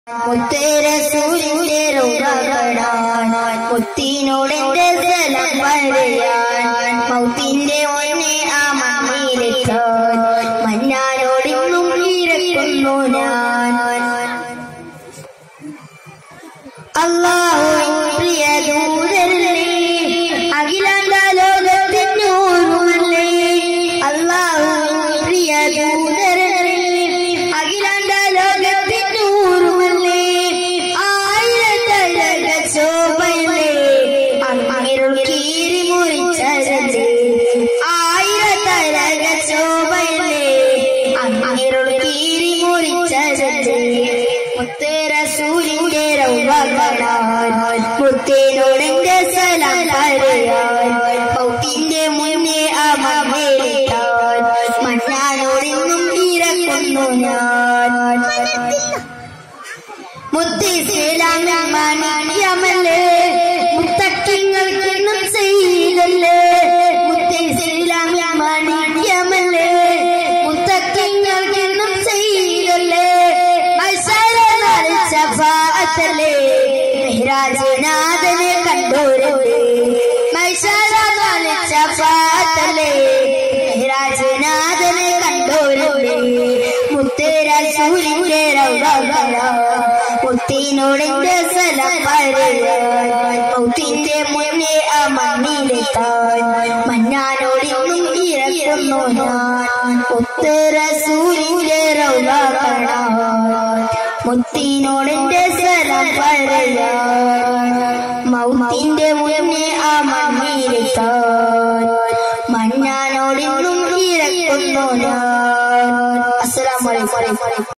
മുത്തേരസൂരിന്റെ രോഗപ്പെടാൻ മുത്തിനോടെന്റെ സ്ഥലം പറയാൻ മൗത്തിന്റെ ഒന്നെ ആ മണ്ണിലെത്താൻ മഞ്ഞാനോടിന്നും ഇരക്കുന്നു ഞാൻ അള്ളാഹു പ്രിയ ദൂതരല്ലേ അഖിലാണ്ട ലോകത്തിനൂറുമല്ലേ അള്ളാഹു പ്രിയ ദൂതരല്ലേ അഖിലാണ്ട ലോകത്തിനൂറുമല്ലേ ആയിരത്തഴക ശോഭയല്ലേ അങ്ങിരുൾ കീറി മുറിച്ചരല്ലേ ആയിരത്തഴക ശോഭയല്ലേ അങ്ങിരുൾ കീറി മുറിച്ചരല്ലേ മുത്തേര സൂര്യന്റെ രൗവാൻ മുത്തേനോടെന്റെ സലം പറയാൻ പൗത്തിന്റെ മുന്നേ അമ്മേട്ടാൻ മണ്ണാനോടെന്നും ഇരക്കുന്നു ഞാൻ മുത്തേസേലാമല്ലേ മുത്തക്കിങ്ങൾക്കെന്നും ചെയ്തല്ലേ മുത്തേസേലാമല്ലേ മുത്തക്കിങ്ങൾക്കെന്നും ചെയ്തല്ലേ ഷഫാഅത്തല്ലേ മെഹ്റാജനാഥനെ കണ്ടോരല്ലേ മൈശാലാലെ ഷഫാഅത്തല്ലേ മെഹ്റാജനാഥനെ കണ്ടോരല്ലേ മുത്തേരസൂലിന്റെ റൗള മുത്തിനോടെന്റെ സ്ഥലം പറയാൻ മുത്തിന്റെ മുന്നേ ആ മണ്ണിലെത്താൻ മഞ്ഞാനോടിന്നും ഇറക്കുന്നു ഞാൻ മുത്തേരസൂലിന്റെ റൗള കാണാൻ മുത്തിനോടെന്റെ സ്ഥലം പറയാൻ മൗത്തിന്റെ മുന്നേ ആ മണ്ണിലെത്താൻ മഞ്ഞാനോടിന്നും ഇറക്കുന്നു ഞാൻ അസ്സലാമു അലൈക്കും